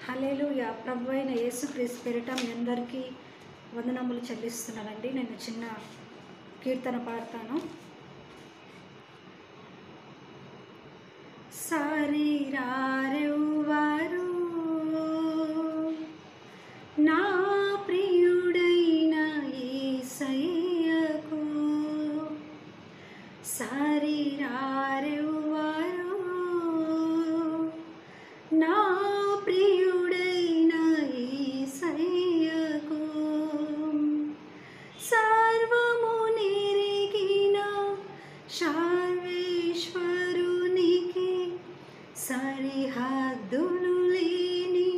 hallelujah ప్రభు అయిన యేసుక్రీస్తు పేరిట మీ అందరికీ వందనములు చెల్లిస్తున్నానండి నేను చిన్న కీర్తన పాడతాను శరీరారెవ్వరు నా ప్రియుడైన యేసయ్యకు శరీరారెవ్వరు నా ప్రియుడైన యేసయ్యకు సర్వము నెరిగిన సర్వేశ్వరునికి సరిహద్దులు లేని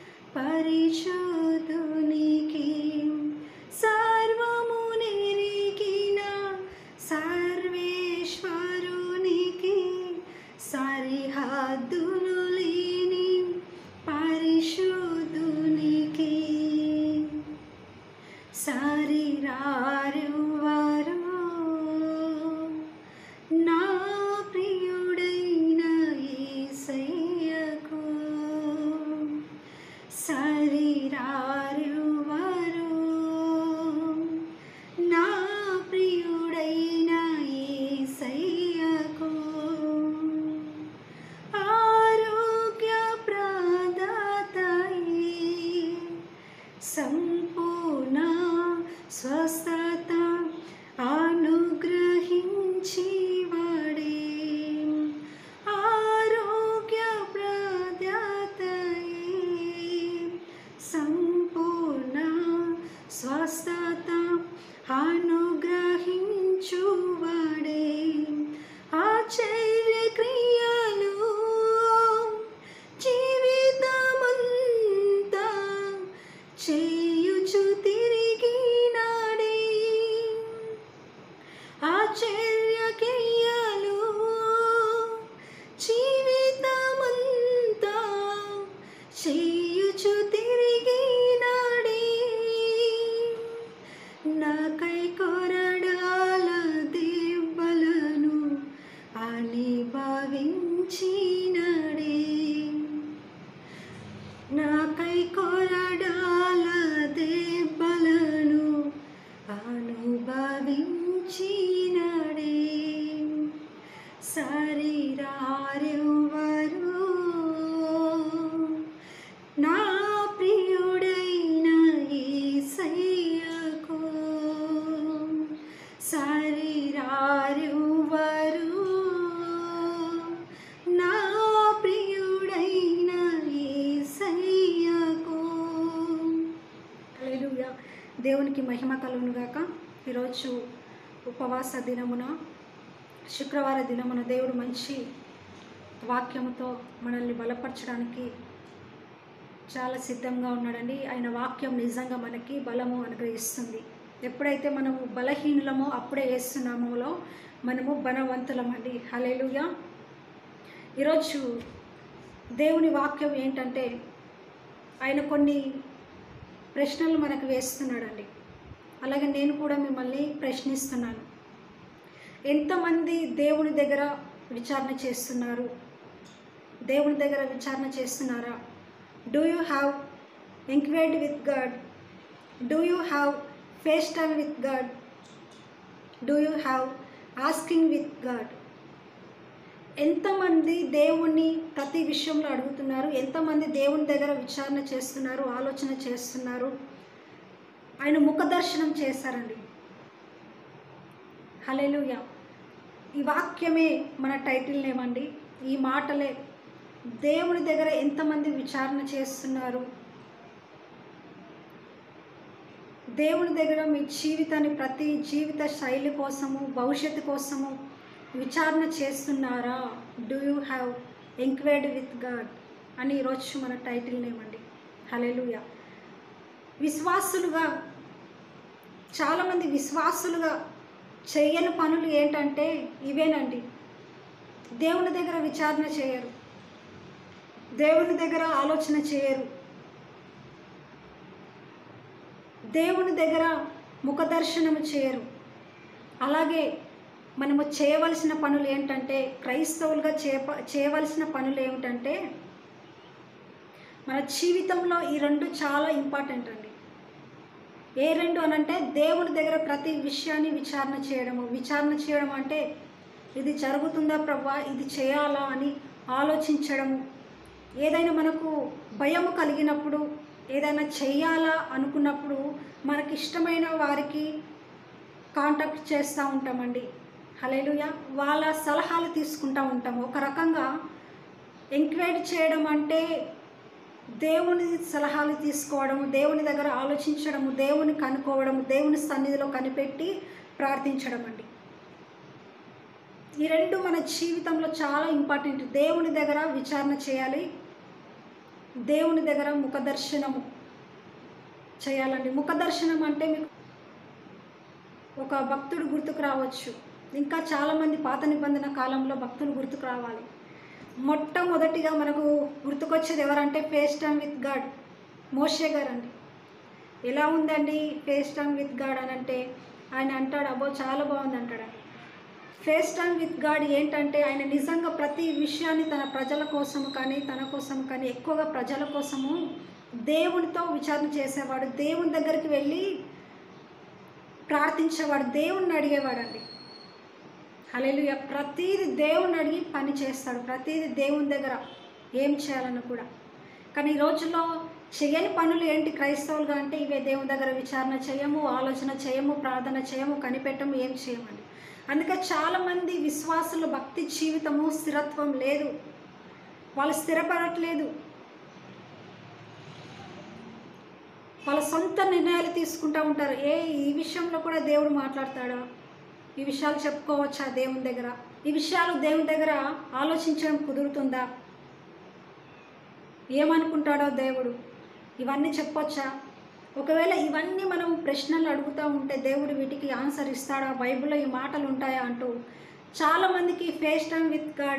పరిశోధునికి సర్వము నెరిగిన సర్వేశ్వరునికి సరిహద్దులు లేని పరిశోధునికి సరిరారెవ్వరు నా ప్రియుడైన యేసయ్యకు సరిరారెవ్వరు నా ప్రియుడైన యేసయ్యకు ఆరోగ్య ప్రదాతయే సంపూర్ణ స్వస్థత అనుగ్రహించి వాడే ఆరోగ్య ప్రదాతయే సంపూర్ణ స్వస్థత అనుగ్రహించువాడే ఆశ్చర్య క్రియలు జీవితమంతా చేయుచు తిరిగినాడే ఆశ్చర్య క్రియలు జీవితమంతా చేయుచు తిరిగినాడే నాకై కొరడాల దెబ్బలను అని భావించినడే నాకై కొరడాల దెబ్బలను అనుభవించినడే శరీరారెవ్వరు నా ప్రియుడైన యేసయ్యకు శరీరారెవ్వరు నా ప్రియుడైన యేసయ్యకు హల్లెలూయా దేవునికి మహిమ కలుగును గాక ఈరోజు ఉపవాస దినమున శుక్రవార దినమున దేవుడు మంచి వాక్యముతో మనల్ని బలపరచడానికి చాలా సిద్ధంగా ఉన్నాడండి ఆయన వాక్యం నిజంగా మనకి బలము అనుగ్రహిస్తుంది ఎప్పుడైతే మనము బలహీనులమో అప్పుడే వేస్తున్నామోలో మనము బలవంతులమండి హలేలుగా ఈరోజు దేవుని వాక్యం ఏంటంటే ఆయన కొన్ని ప్రశ్నలు మనకు వేస్తున్నాడండి అలాగే నేను కూడా మిమ్మల్ని ప్రశ్నిస్తున్నాను ఎంతమంది దేవుని దగ్గర విచారణ చేస్తున్నారు దేవుని దగ్గర విచారణ చేస్తున్నారా do you have enquired with God do you have face time with God do you have asking with God ఎంతమంది దేవుణ్ణి ప్రతి విషయంలో అడుగుతున్నారు ఎంతమంది దేవుని దగ్గర విచారణ చేస్తున్నారు ఆలోచన చేస్తున్నారు ఆయన ముఖ దర్శనం చేశారండి హలెలుయ ఈ వాక్యమే మన టైటిల్ నేమండి ఈ మాటలే దేవుని దగ్గర ఎంతమంది విచారణ చేస్తున్నారు దేవుని దగ్గర మీ జీవితాన్ని ప్రతి జీవిత శైలి కోసము భవిష్యత్తు కోసము విచారణ చేస్తున్నారా do you have enquired with God అని ఈరోజు మన టైటిల్ నేమండి హలెలుయ విశ్వాసులుగా చాలామంది విశ్వాసులుగా చేయని పనులు ఏంటంటే ఇవేనండి దేవుని దగ్గర విచారణ చేయరు దేవుని దగ్గర ఆలోచన చేయరు దేవుని దగ్గర ముఖదర్శనము చేయరు అలాగే మనము చేయవలసిన పనులు ఏంటంటే క్రైస్తవులుగా చేప చేయవలసిన పనులు ఏమిటంటే మన జీవితంలో ఈ రెండు చాలా ఇంపార్టెంట్ అండి ఏ రెండు అని అంటే దేవుని దగ్గర ప్రతి విషయాన్ని విచారణ చేయడము విచారణ చేయడం అంటే ఇది జరుగుతుందా ప్రభా ఇది చేయాలా అని ఆలోచించడము ఏదైనా మనకు భయము కలిగినప్పుడు ఏదైనా చేయాలా అనుకున్నప్పుడు మనకి ఇష్టమైన వారికి కాంటాక్ట్ చేస్తూ ఉంటామండి హలేలుయ వాళ్ళ సలహాలు తీసుకుంటూ ఉంటాము ఒక రకంగా ఎంక్వైరీ చేయడం అంటే దేవుని సలహాలు తీసుకోవడము దేవుని దగ్గర ఆలోచించడము దేవుని కనుక్కోవడము దేవుని సన్నిధిలో కనిపెట్టి ప్రార్థించడం అండి ఈ రెండు మన జీవితంలో చాలా ఇంపార్టెంట్ దేవుని దగ్గర విచారణ చేయాలి దేవుని దగ్గర ముఖదర్శనము చేయాలండి ముఖదర్శనం అంటే మీకు ఒక భక్తుడు గుర్తుకు రావచ్చు ఇంకా చాలామంది పాత నిబంధన కాలంలో భక్తులు గుర్తుకు రావాలి మొట్టమొదటిగా మనకు గుర్తుకొచ్చేది ఎవరంటే ఫేస్ టైమ్ విత్ గాడ్ మోషే గారు అండి ఎలా ఉందండి ఫేస్ టైమ్ విత్ గాడ్ అని అంటే ఆయన అంటాడు అబ్బో చాలా బాగుంది అంటాడు ఫేస్ టైమ్ విత్ గాడ్ ఏంటంటే ఆయన నిజంగా ప్రతి విషయాన్ని తన ప్రజల కోసము కానీ తన కోసం కానీ ఎక్కువగా ప్రజల కోసము దేవునితో విచారణ చేసేవాడు దేవుని దగ్గరికి వెళ్ళి ప్రార్థించేవాడు దేవుణ్ణి అడిగేవాడండి హల్లెలూయ ప్రతీది దేవుణ్ణి అడిగి పని చేస్తాడు ప్రతీది దేవుని దగ్గర ఏం చేయాలని కూడా కానీ ఈ రోజుల్లో చేయని పనులు ఏంటి క్రైస్తవులుగా అంటే ఇవే దేవుని దగ్గర విచారణ చేయము ఆలోచన చేయము ప్రార్థన చేయము కనిపెట్టము ఏం చేయమండి అందుకే చాలామంది విశ్వాసుల భక్తి జీవితము స్థిరత్వం లేదు వాళ్ళు స్థిరపడట్లేదు వాళ్ళ సొంత నిర్ణయాలు తీసుకుంటూ ఉంటారు ఏ ఈ విషయంలో కూడా దేవుడు మాట్లాడతాడా ఈ విషయాలు చెప్పుకోవచ్చా దేవుని దగ్గర ఈ విషయాలు దేవుని దగ్గర ఆలోచించడం కుదురుతుందా ఏమనుకుంటాడో దేవుడు ఇవన్నీ చెప్పొచ్చా ఒకవేళ ఇవన్నీ మనం ప్రశ్నలు అడుగుతూ ఉంటే దేవుడు వీటికి ఆన్సర్ ఇస్తాడా బైబిల్లో ఈ మాటలు ఉంటాయా అంటూ చాలామందికి ఫేస్ టైం విత్ గాడ్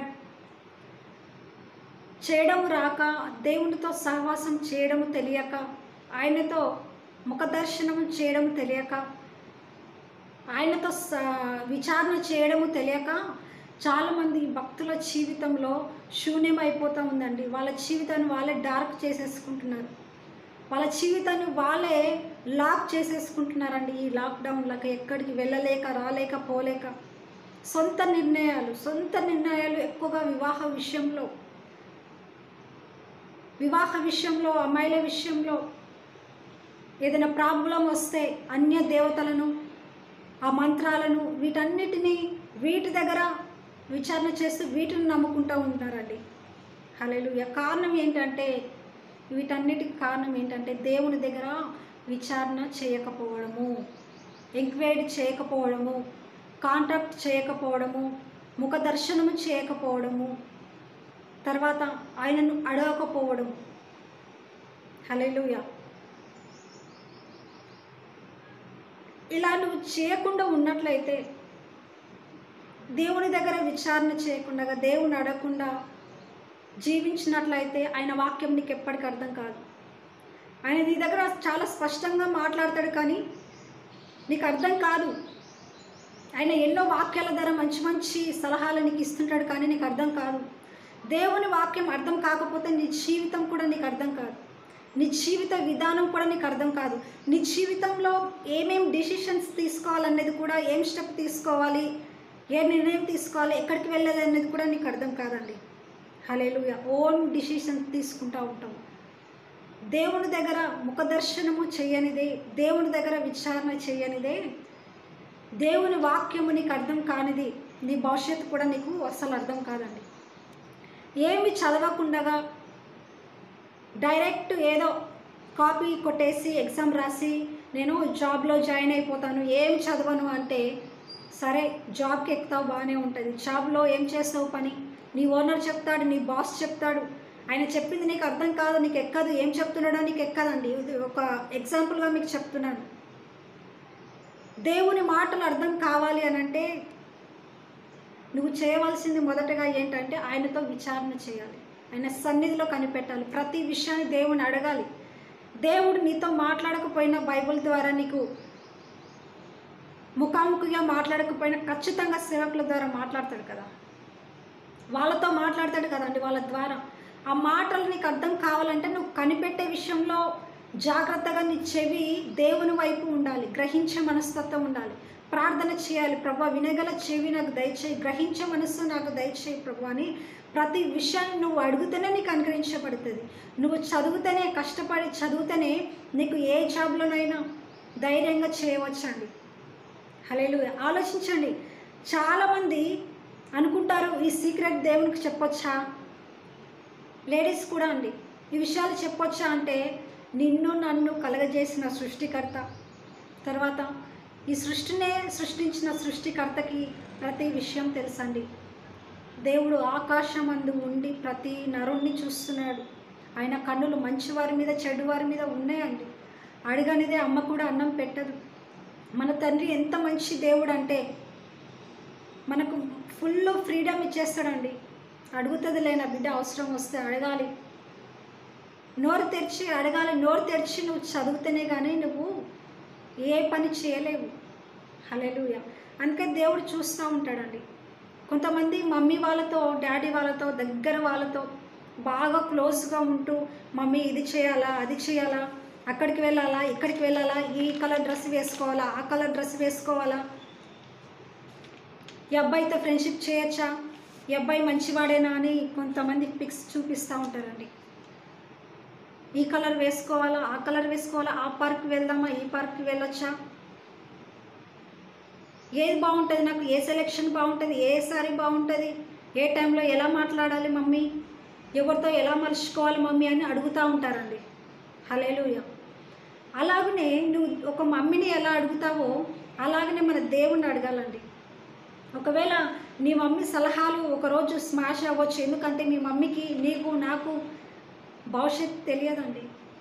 చేయడం రాక దేవునితో సహవాసం చేయడం తెలియక ఆయనతో ముఖదర్శనం చేయడం తెలియక ఆయనతో స- విచారణ చేయడము తెలియక చాలామంది భక్తుల జీవితంలో శూన్యం అయిపోతూ ఉందండి వాళ్ళ జీవితాన్ని వాళ్ళే డార్క్ చేసేసుకుంటున్నారు వాళ్ళ జీవితాన్ని వాళ్ళే లాక్ చేసేసుకుంటున్నారండి ఈ లాక్డౌన్లకు ఎక్కడికి వెళ్ళలేక రాలేక పోలేక సొంత నిర్ణయాలు సొంత నిర్ణయాలు ఎక్కువగా వివాహ విషయంలో వివాహ విషయంలో అమ్మాయిల విషయంలో ఏదైనా ప్రాబ్లం వస్తే అన్య దేవతలను ఆ మంత్రాలను వీటన్నిటినీ వీటి దగ్గర విచారణ చేస్తూ వీటిని నమ్ముకుంటూ ఉంటారండి హలేలు కారణం ఏంటంటే వీటన్నిటికి కారణం ఏంటంటే దేవుని దగ్గర విచారణ చేయకపోవడము ఎంక్వైరీ చేయకపోవడము కాంటాక్ట్ చేయకపోవడము ముఖ దర్శనము చేయకపోవడము తర్వాత ఆయనను అడగకపోవడం హలేలుయా ఇలా నువ్వు చేయకుండా ఉన్నట్లయితే దేవుని దగ్గర విచారణ చేయకుండా దేవుని అడగకుండా జీవించినట్లయితే ఆయన వాక్యం నీకు ఎప్పటికీ అర్థం కాదు ఆయన నీ దగ్గర చాలా స్పష్టంగా మాట్లాడతాడు కానీ నీకు అర్థం కాదు ఆయన ఎన్నో వాక్యాల ద్వారా మంచి మంచి సలహాలు నీకు ఇస్తుంటాడు కానీ నీకు అర్థం కాదు దేవుని వాక్యం అర్థం కాకపోతే నీ జీవితం కూడా నీకు అర్థం కాదు నీ జీవిత విధానం కూడా నీకు అర్థం కాదు నీ జీవితంలో ఏమేం డిసిషన్స్ తీసుకోవాలనేది కూడా ఏం స్టెప్ తీసుకోవాలి ఏ నిర్ణయం తీసుకోవాలి ఎక్కడికి వెళ్ళాలి అనేది కూడా నీకు అర్థం కాదండి హలేలు ఓన్ డిసిషన్ తీసుకుంటూ ఉంటాం దేవుని దగ్గర ముఖదర్శనము చేయనిదే దేవుని దగ్గర విచారణ చేయనిదే దేవుని వాక్యము నీకు అర్థం కానిది నీ భవిష్యత్తు కూడా నీకు అస్సలు అర్థం కాదండి ఏమి చదవకుండా డైరెక్ట్ ఏదో కాపీ కొట్టేసి ఎగ్జామ్ రాసి నేను జాబ్లో జాయిన్ అయిపోతాను ఏం చదవను అంటే సరే జాబ్కి ఎక్కుతావు బాగానే ఉంటుంది జాబ్లో ఏం చేస్తావు పని నీ ఓనర్ చెప్తాడు నీ బాస్ చెప్తాడు ఆయన చెప్పింది నీకు అర్థం కాదు నీకు ఎక్కదు ఏం చెప్తున్నాడో నీకు ఎక్కదండి ఇది ఒక ఎగ్జాంపుల్గా మీకు చెప్తున్నాను దేవుని మాటలు అర్థం కావాలి అని అంటే నువ్వు చేయవలసింది మొదటగా ఏంటంటే ఆయనతో విచారణ చేయాలి ఆయన సన్నిధిలో కనిపెట్టాలి ప్రతి విషయాన్ని దేవుని అడగాలి దేవుడు నీతో మాట్లాడకపోయినా బైబిల్ ద్వారా నీకు ముఖాముఖిగా మాట్లాడకపోయినా ఖచ్చితంగా సేవకుల ద్వారా మాట్లాడతాడు కదా వాళ్ళతో మాట్లాడతాడు కదండి వాళ్ళ ద్వారా ఆ మాటలు నీకు అర్థం కావాలంటే నువ్వు కనిపెట్టే విషయంలో జాగ్రత్తగా నీ చెవి దేవుని వైపు ఉండాలి గ్రహించే మనస్తత్వం ఉండాలి ప్రార్థన చేయాలి ప్రభా వినగల చెవి నాకు దయచేయి గ్రహించే మనస్సు నాకు దయచేయి ప్రభు అని ప్రతి విషయాన్ని నువ్వు అడిగితేనే నీకు అనుగ్రహించబడుతుంది నువ్వు చదివితేనే కష్టపడి చదివితేనే నీకు ఏ జాబ్లోనైనా ధైర్యంగా చేయవచ్చండి హలేలు ఆలోచించండి చాలామంది అనుకుంటారు ఈ సీక్రెట్ దేవునికి చెప్పొచ్చా లేడీస్ కూడా అండి ఈ విషయాలు చెప్పొచ్చా అంటే నిన్ను నన్ను కలగజేసిన సృష్టికర్త తర్వాత ఈ సృష్టినే సృష్టించిన సృష్టికర్తకి ప్రతి విషయం తెలుసండి దేవుడు ఆకాశం అందు ఉండి ప్రతి నరుణ్ణి చూస్తున్నాడు ఆయన కన్నులు మంచివారి మీద చెడువారి మీద ఉన్నాయండి అడగనిదే అమ్మ కూడా అన్నం పెట్టదు మన తండ్రి ఎంత మంచి దేవుడు అంటే మనకు ఫుల్ ఫ్రీడమ్ ఇచ్చేస్తాడండి అడుగుతుంది లేనా బిడ్డ అవసరం వస్తే అడగాలి నోరు తెరిచి అడగాలి నోరు తెరిచి నువ్వు చదివితేనే కానీ నువ్వు ఏ పని చేయలేవు హలెలుయ అందుకే దేవుడు చూస్తూ ఉంటాడండి కొంతమంది మమ్మీ వాళ్ళతో డాడీ వాళ్ళతో దగ్గర వాళ్ళతో బాగా క్లోజ్గా ఉంటూ మమ్మీ ఇది చేయాలా అది చేయాలా అక్కడికి వెళ్ళాలా ఇక్కడికి వెళ్ళాలా ఈ కలర్ డ్రెస్ వేసుకోవాలా ఆ కలర్ డ్రెస్ వేసుకోవాలా ఈ అబ్బాయితో ఫ్రెండ్షిప్ చేయొచ్చా ఈ అబ్బాయి మంచివాడేనా అని కొంతమంది పిక్స్ చూపిస్తూ ఉంటారండి ఈ కలర్ వేసుకోవాలా ఆ కలర్ వేసుకోవాలా ఆ పార్క్కి వెళ్దామా ఈ పార్క్కి వెళ్ళొచ్చా ఏది బాగుంటుంది నాకు ఏ సెలెక్షన్ బాగుంటుంది ఏ సారీ బాగుంటుంది ఏ టైంలో ఎలా మాట్లాడాలి మమ్మీ ఎవరితో ఎలా మలుచుకోవాలి మమ్మీ అని అడుగుతూ ఉంటారండి హలేలుయ అలాగనే నువ్వు ఒక మమ్మీని ఎలా అడుగుతావో అలాగనే మన దేవుణ్ణి అడగాలండి ఒకవేళ నీ మమ్మీ సలహాలు ఒకరోజు స్మాష్ అవ్వచ్చు ఎందుకంటే మీ మమ్మీకి నీకు నాకు భవిష్యత్ తెలియదండి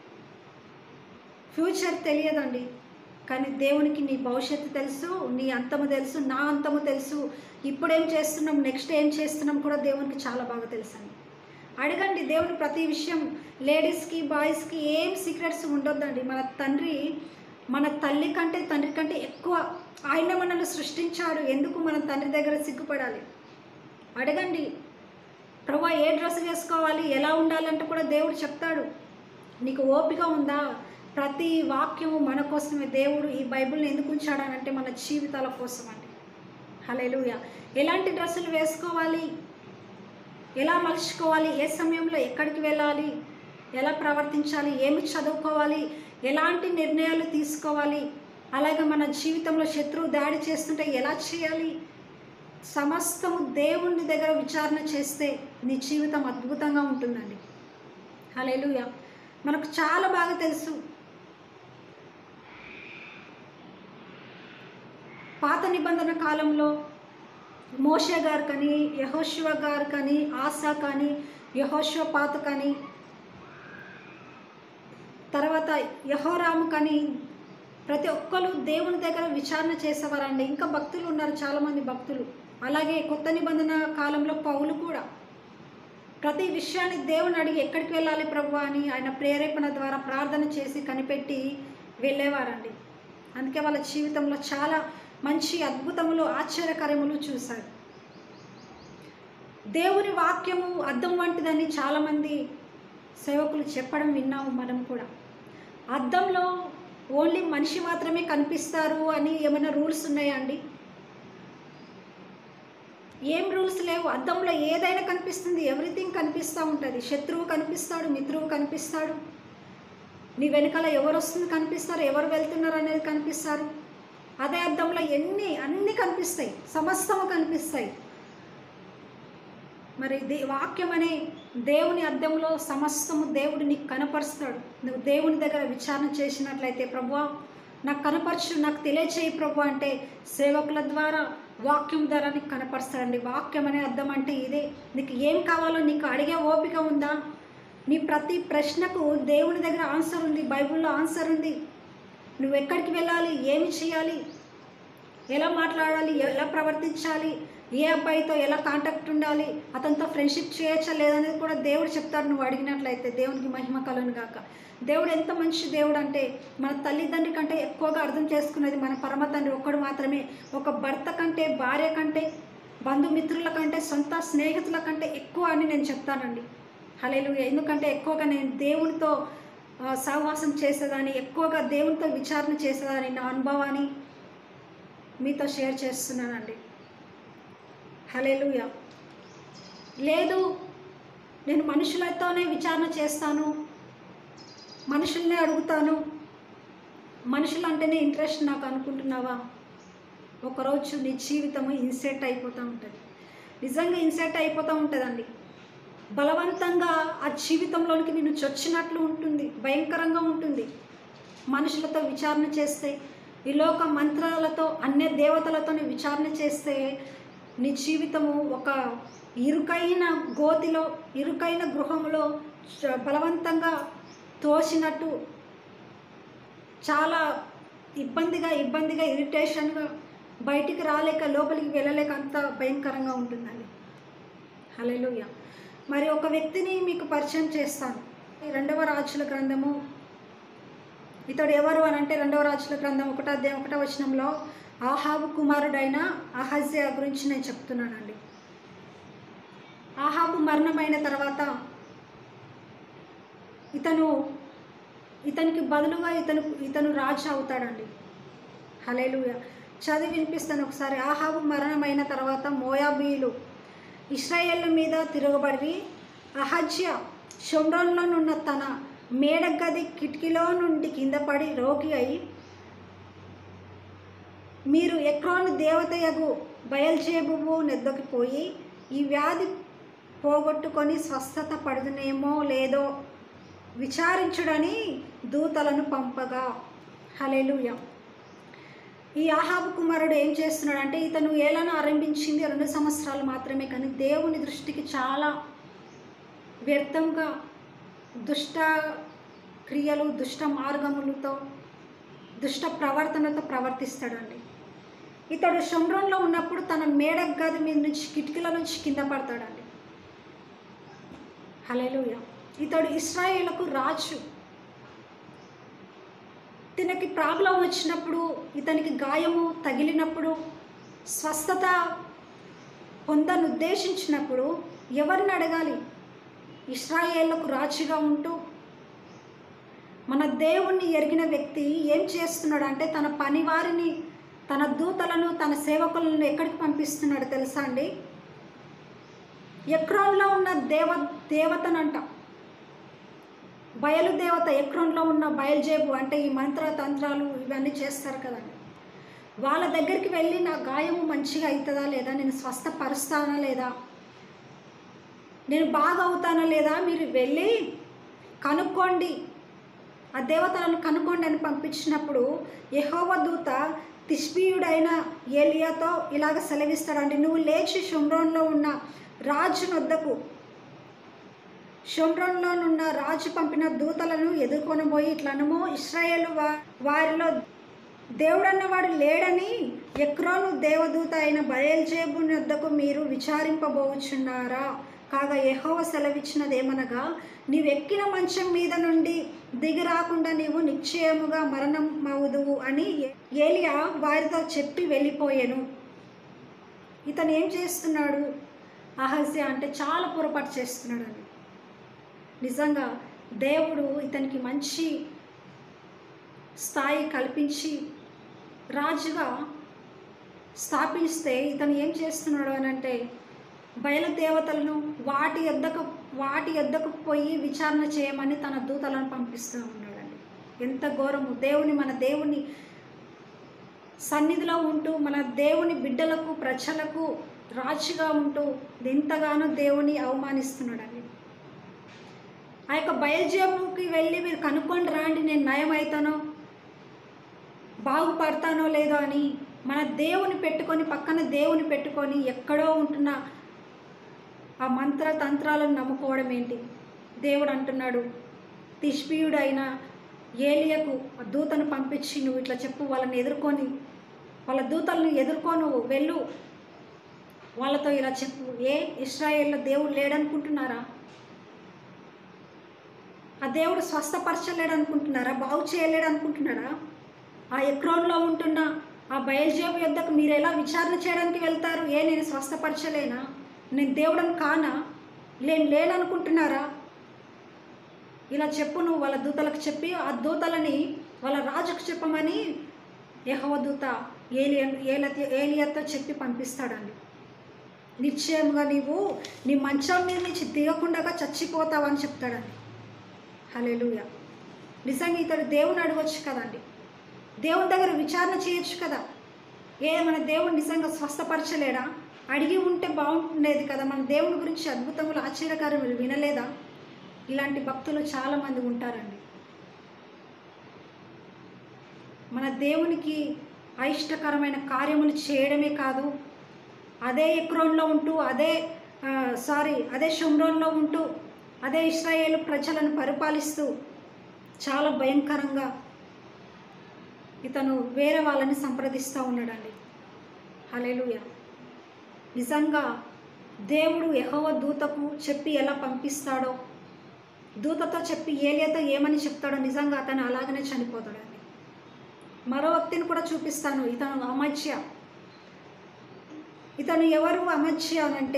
ఫ్యూచర్ తెలియదండి కానీ దేవునికి నీ భవిష్యత్తు తెలుసు నీ అంతము తెలుసు నా అంతము తెలుసు ఇప్పుడేం చేస్తున్నాం నెక్స్ట్ ఏం చేస్తున్నాం కూడా దేవునికి చాలా బాగా తెలుసండి అడగండి దేవుని ప్రతి విషయం లేడీస్కి బాయ్స్కి ఏం సీక్రెట్స్ ఉండొద్దండి మన తండ్రి మన తల్లి కంటే తండ్రి కంటే ఎక్కువ ఆయన మనల్ని సృష్టించాడు ఎందుకు మన తండ్రి దగ్గర సిగ్గుపడాలి అడగండి ప్రభా ఏ డ్రెస్ వేసుకోవాలి ఎలా ఉండాలంటే కూడా దేవుడు చెప్తాడు నీకు ఓపిక ఉందా ప్రతి వాక్యము మన కోసమే దేవుడు ఈ బైబిల్ని ఎందుకు ఉంచాడనంటే మన జీవితాల కోసం అండి హలేలుయ ఎలాంటి డ్రెస్సులు వేసుకోవాలి ఎలా మలుచుకోవాలి ఏ సమయంలో ఎక్కడికి వెళ్ళాలి ఎలా ప్రవర్తించాలి ఏమి చదువుకోవాలి ఎలాంటి నిర్ణయాలు తీసుకోవాలి అలాగే మన జీవితంలో శత్రువు దాడి చేస్తుంటే ఎలా చేయాలి సమస్తము దేవుని దగ్గర విచారణ చేస్తే నీ జీవితం అద్భుతంగా ఉంటుందండి హలేలుయ మనకు చాలా బాగా తెలుసు పాత నిబంధన కాలంలో మోషే గారు కానీ యహోశివ గారు కానీ ఆశా కానీ యహోశివ పాత కానీ తర్వాత యహోరాము కానీ ప్రతి ఒక్కరు దేవుని దగ్గర విచారణ చేసేవారండి ఇంకా భక్తులు ఉన్నారు చాలామంది భక్తులు అలాగే కొత్త నిబంధన కాలంలో పౌలు కూడా ప్రతి విషయాన్ని దేవుని అడిగి ఎక్కడికి వెళ్ళాలి ప్రభు అని ఆయన ప్రేరేపణ ద్వారా ప్రార్థన చేసి కనిపెట్టి వెళ్ళేవారండి అందుకే వాళ్ళ జీవితంలో చాలా మంచి అద్భుతములు ఆశ్చర్యకరములు చూశారు దేవుని వాక్యము అద్దం వంటిదని చాలామంది సేవకులు చెప్పడం విన్నాము మనం కూడా అద్దంలో ఓన్లీ మనిషి మాత్రమే కనిపిస్తారు అని ఏమైనా రూల్స్ ఉన్నాయా అండి ఏం రూల్స్ లేవు అద్దంలో ఏదైనా కనిపిస్తుంది ఎవ్రీథింగ్ కనిపిస్తూ ఉంటుంది శత్రువు కనిపిస్తాడు మిత్రువు కనిపిస్తాడు నీ వెనకాల ఎవరు వస్తుంది కనిపిస్తారు ఎవరు వెళ్తున్నారు అనేది కనిపిస్తారు అదే అద్దంలో ఎన్ని అన్నీ కనిపిస్తాయి సమస్తము కనిపిస్తాయి మరి దే వాక్యం అనే దేవుని అద్దంలో సమస్తము దేవుడు నీకు కనపరుస్తాడు నువ్వు దేవుని దగ్గర విచారణ చేసినట్లయితే ప్రభు నాకు కనపరచు నాకు తెలియచేయి ప్రభు అంటే సేవకుల ద్వారా వాక్యం ద్వారా నీకు కనపరుస్తాడండి వాక్యం అనే అర్థం అంటే ఇదే నీకు ఏం కావాలో నీకు అడిగే ఓపిక ఉందా నీ ప్రతి ప్రశ్నకు దేవుని దగ్గర ఆన్సర్ ఉంది బైబిల్లో ఆన్సర్ ఉంది నువ్వు ఎక్కడికి వెళ్ళాలి ఏమి చేయాలి ఎలా మాట్లాడాలి ఎలా ప్రవర్తించాలి ఏ అబ్బాయితో ఎలా కాంటాక్ట్ ఉండాలి అతనితో ఫ్రెండ్షిప్ చేయొచ్చా లేదనేది కూడా దేవుడు చెప్తాడు నువ్వు అడిగినట్లయితే దేవునికి మహిమ కలను గాక దేవుడు ఎంత మంచి దేవుడు అంటే మన తల్లిదండ్రి కంటే ఎక్కువగా అర్థం చేసుకునేది మన పరమ తండ్రి ఒక్కడు మాత్రమే ఒక భర్త కంటే భార్య కంటే బంధుమిత్రుల కంటే సొంత స్నేహితుల కంటే ఎక్కువ అని నేను చెప్తానండి హలేలు ఎందుకంటే ఎక్కువగా నేను దేవునితో ఆ, సహవాసం చేసేదాన్ని ఎక్కువగా దేవునితో విచారణ చేసేదాన్ని నా అనుభవాన్ని మీతో షేర్ చేస్తున్నానండి హలేలుయ లేదు నేను మనుషులతోనే విచారణ చేస్తాను మనుషుల్నే అడుగుతాను మనుషులు అంటేనే ఇంట్రెస్ట్ నాకు అనుకుంటున్నావా ఒకరోజు నీ జీవితము ఇన్సెట్ అయిపోతూ ఉంటుంది నిజంగా ఇన్సెట్ అయిపోతూ ఉంటుందండి బలవంతంగా ఆ జీవితంలోనికి నేను చొచ్చినట్లు ఉంటుంది భయంకరంగా ఉంటుంది మనుషులతో విచారణ చేస్తే ఈ లోక మంత్రాలతో అన్య దేవతలతో విచారణ చేస్తే నీ జీవితము ఒక ఇరుకైన గోతిలో ఇరుకైన గృహంలో చ- బలవంతంగా తోసినట్టు చాలా ఇబ్బందిగా ఇబ్బందిగా ఇరిటేషన్గా బయటికి రాలేక లోపలికి వెళ్ళలేక అంత భయంకరంగా ఉంటుందండి హల్లెలూయ మరి ఒక వ్యక్తిని మీకు పరిచయం చేస్తాను ఈ రెండవ రాజుల గ్రంథము ఇతడు ఎవరు అని అంటే రెండవ రాజుల గ్రంథం ఒకటో అధ్యాయం ఒకటో వచనంలో ఆహాబు కుమారుడైన అహజ్యా గురించి నేను చెప్తున్నానండి ఆహాబు మరణమైన తర్వాత ఇతను ఇతనికి బదులుగా ఇతను ఇతను రాజు అవుతాడండి హలేలుయ చదివి వినిపిస్తాను ఒకసారి ఆహాబు మరణమైన తర్వాత మోయాబీలు ఇస్రాయేళ్ల మీద తిరగబడి అహజ్య షొమ్రోన్లోనున్న తన మేడగది కిటికీలో నుండి కింద పడి రోగి అయి మీరు ఎక్రోని దేవతయగు బయల్జేబువు నెద్దకి పోయి ఈ వ్యాధి పోగొట్టుకొని స్వస్థత పడుదునేమో లేదో విచారించుడని దూతలను పంపగా హలెలుయ ఈ ఆహాబు కుమారుడు ఏం చేస్తున్నాడు అంటే ఇతను ఏలను ఆరంభించింది రెండు సంవత్సరాలు మాత్రమే కానీ దేవుని దృష్టికి చాలా వ్యర్థంగా దుష్ట క్రియలు దుష్ట మార్గములతో దుష్ట ప్రవర్తనతో ప్రవర్తిస్తాడండి ఇతడు షమ్రోన్లో ఉన్నప్పుడు తన మేడ గది మీద నుంచి కిటికీల నుంచి కింద పడతాడండి హలేలుయ ఇతడు ఇస్రాయేళ్లకు రాజు ఇతనికి ప్రాబ్లం వచ్చినప్పుడు ఇతనికి గాయము తగిలినప్పుడు స్వస్థత పొందని ఉద్దేశించినప్పుడు ఎవరిని అడగాలి ఇస్రాయేళ్లకు రాజుగా ఉంటూ మన దేవుణ్ణి ఎరిగిన వ్యక్తి ఏం చేస్తున్నాడు అంటే తన పనివారిని తన దూతలను తన సేవకులను ఎక్కడికి పంపిస్తున్నాడు తెలుసా అండి ఎక్రోన్లో ఉన్న దేవ దేవతనంట బయలుదేవత ఎక్రోన్లో ఉన్న బయలుజేబు అంటే ఈ మంత్ర తంత్రాలు ఇవన్నీ చేస్తారు కదండి వాళ్ళ దగ్గరికి వెళ్ళి నా గాయము మంచిగా అవుతుందా లేదా నేను స్వస్థపరుస్తానా లేదా నేను బాగా అవుతానా లేదా మీరు వెళ్ళి కనుక్కోండి ఆ దేవతలను కనుక్కోండి అని పంపించినప్పుడు యెహోవ దూత తిష్బీయుడైన ఏలియాతో ఇలాగ సెలవిస్తాడండి నువ్వు లేచి షుమ్రోన్లో ఉన్న రాజు నొద్దకు షుమ్రోన్లోనున్న రాజు పంపిన దూతలను ఎదుర్కొని పోయి ఇట్లనమో ఇస్రాయేల్ వా వారిలో దేవుడన్నవాడు లేడని ఎక్రోను దేవదూత అయిన బయల్జేబు వద్దకు మీరు విచారింపబోచున్నారా కాగా యెహోవ సెలవిచ్చినదేమనగా నీవెక్కిన మంచం మీద నుండి దిగి రాకుండా నీవు నిశ్చయముగా మరణం మవుదువు అని ఏలియా వారితో చెప్పి వెళ్ళిపోయాను ఇతను ఏం చేస్తున్నాడు అహస్య అంటే చాలా పొరపాటు చేస్తున్నాడు అని నిజంగా దేవుడు ఇతనికి మంచి స్థాయి కల్పించి రాజుగా స్థాపిస్తే ఇతను ఏం చేస్తున్నాడు అని అంటే బయలుదేవతలను వాటి ఎద్దకు వాటి ఎద్దకు పోయి విచారణ చేయమని తన దూతలను పంపిస్తూ ఉన్నాడండి ఎంత ఘోరము దేవుని మన దేవుని సన్నిధిలో ఉంటూ మన దేవుని బిడ్డలకు ప్రజలకు రాజుగా ఉంటూ ఎంతగానో దేవుని అవమానిస్తున్నాడండి ఆ యొక్క బయలుజేముకి వెళ్ళి మీరు కనుక్కొని రాండి నేను నయం అవుతానో బాగుపడతానో లేదో అని మన దేవుని పెట్టుకొని పక్కన దేవుని పెట్టుకొని ఎక్కడో ఉంటున్న ఆ మంత్ర తంత్రాలను నమ్ముకోవడం ఏంటి దేవుడు అంటున్నాడు తిష్పీయుడైన ఏలియకు ఆ దూతను పంపించి నువ్వు ఇట్లా చెప్పు వాళ్ళని ఎదుర్కొని వాళ్ళ దూతలను ఎదుర్కో నువ్వు వెళ్ళు వాళ్ళతో ఇలా చెప్పు ఏ ఇస్రాయేల్లో దేవుడు లేడనుకుంటున్నారా ఆ దేవుడు స్వస్థపరచలేడు అనుకుంటున్నారా బాగు చేయలేడు అనుకుంటున్నారా ఆ ఎక్రోన్లో ఉంటున్న ఆ బయల్జేబు యొద్దకు మీరు ఎలా విచారణ చేయడానికి వెళ్తారు ఏ నేను స్వస్థపరచలేనా నేను దేవుడని కానా నేను లేననుకుంటున్నారా ఇలా చెప్పు నువ్వు వాళ్ళ దూతలకు చెప్పి ఆ దూతలని వాళ్ళ రాజుకు చెప్పమని యహోవ దూత ఏలియ ఏలతి ఏలియతో చెప్పి పంపిస్తాడండి నిశ్చయముగా నీవు నీ మంచం మీద నుంచి దిగకుండా చచ్చిపోతావు అని చెప్తాడండి హలేలుయ నిజంగా ఇతడు దేవుని అడగొచ్చు కదండి దేవుని దగ్గర విచారణ చేయొచ్చు కదా ఏ మన దేవుడు నిజంగా స్వస్థపరచలేడా అడిగి ఉంటే బాగుండేది కదా మన దేవుని గురించి అద్భుతములు ఆశ్చర్యకార్యములు వినలేదా ఇలాంటి భక్తులు చాలామంది ఉంటారండి మన దేవునికి అయిష్టకరమైన కార్యములు చేయడమే కాదు అదే ఎక్రోన్లో ఉంటూ అదే ఆ, సారీ అదే షుమ్రోన్లో ఉంటూ అదే ఇస్రాయేల్ ప్రజలను పరిపాలిస్తూ చాలా భయంకరంగా ఇతను వేరే వాళ్ళని సంప్రదిస్తూ ఉన్నాడండి హలేలుయ నిజంగా దేవుడు యెహోవా దూతకు చెప్పి ఎలా పంపిస్తాడో దూతతో చెప్పి ఏలియాతో ఏమని చెప్తాడో నిజంగా అతను అలాగనే చనిపోతాడండి మరో వ్యక్తిని కూడా చూపిస్తాను ఇతను అమధ్య ఇతను ఎవరు అమధ్య అనంటే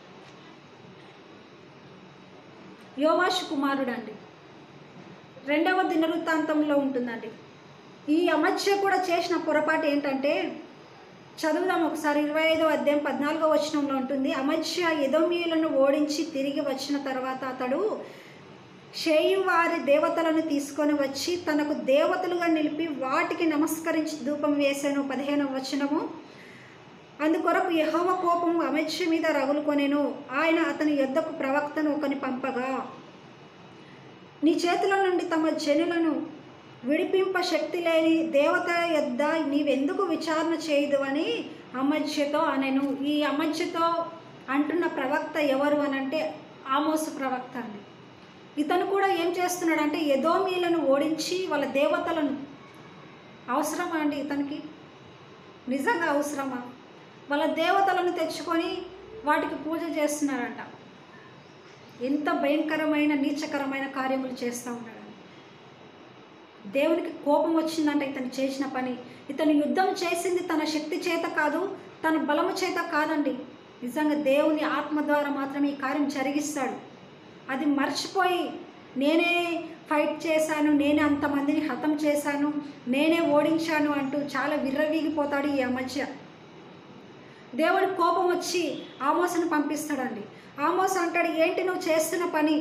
యోవాషు కుమారుడు అండి రెండవ దినవృత్తాంతంలో ఉంటుందండి ఈ అమధ్య కూడా చేసిన పొరపాటు ఏంటంటే చదువుదాం ఒకసారి ఇరవై ఐదో అధ్యాయం పద్నాలుగో వచనంలో ఉంటుంది అమధ్య ఎదోమీయులను ఓడించి తిరిగి వచ్చిన తర్వాత అతడు షేయు వారి దేవతలను తీసుకొని వచ్చి తనకు దేవతలుగా నిలిపి వాటికి నమస్కరించి ధూపం వేసాను పదిహేనవ వచనము అందుకొరకు యెహోవా కోపం అమధ్య మీద రగులుకొనెను ఆయన అతని యొద్దకు ప్రవక్తను ఒకని పంపగా నీ చేతుల నుండి తమ జనులను విడిపింప శక్తి లేని దేవత యొద్ద నీవెందుకు విచారణ చేయదు అని అమధ్యతో అనెను ఈ అమధ్యతో అంటున్న ప్రవక్త ఎవరు అని అంటే ఆమోసు ప్రవక్త అండి ఇతను కూడా ఏం చేస్తున్నాడంటే ఎదోమీలను ఓడించి వాళ్ళ దేవతలను అవసరమా అండి ఇతనికి నిజంగా అవసరమా వాళ్ళ దేవతలను తెచ్చుకొని వాటికి పూజ చేస్తున్నారంట ఎంత భయంకరమైన నీచకరమైన కార్యములు చేస్తూ ఉన్నాడు దేవునికి కోపం వచ్చిందంట ఇతను చేసిన పని ఇతను యుద్ధం చేసింది తన శక్తి చేత కాదు తన బలము చేత కాదండి నిజంగా దేవుని ఆత్మ ద్వారా మాత్రమే ఈ కార్యం జరిగిస్తాడు అది మర్చిపోయి నేనే ఫైట్ చేశాను నేనే అంతమందిని హతం చేశాను నేనే ఓడించాను అంటూ చాలా విర్రవీగిపోతాడు ఈ అమధ్య దేవుడి కోపం వచ్చి ఆమోసను పంపిస్తాడండి ఆమోస్ అంటాడు ఏంటి నువ్వు చేస్తున్న పని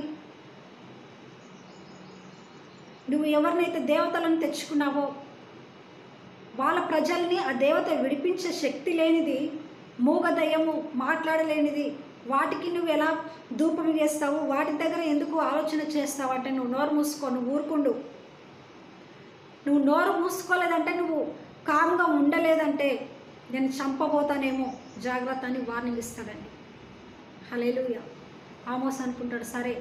నువ్వు ఎవరినైతే దేవతలను తెచ్చుకున్నావో వాళ్ళ ప్రజల్ని ఆ దేవత విడిపించే శక్తి లేనిది మూగదయ్యము మాట్లాడలేనిది వాటికి నువ్వు ఎలా ధూపం వేస్తావు వాటి దగ్గర ఎందుకు ఆలోచన చేస్తావు అంటే నువ్వు నోరు మూసుకో నువ్వు ఊరుకుండు నువ్వు నోరు మూసుకోలేదంటే నువ్వు కామ్గా ఉండలేదంటే నేను చంపబోతానేమో జాగ్రత్త అని వార్నింగ్ ఇస్తాడండి హలేలుయ ఆమోస్ అనుకుంటాడు సరే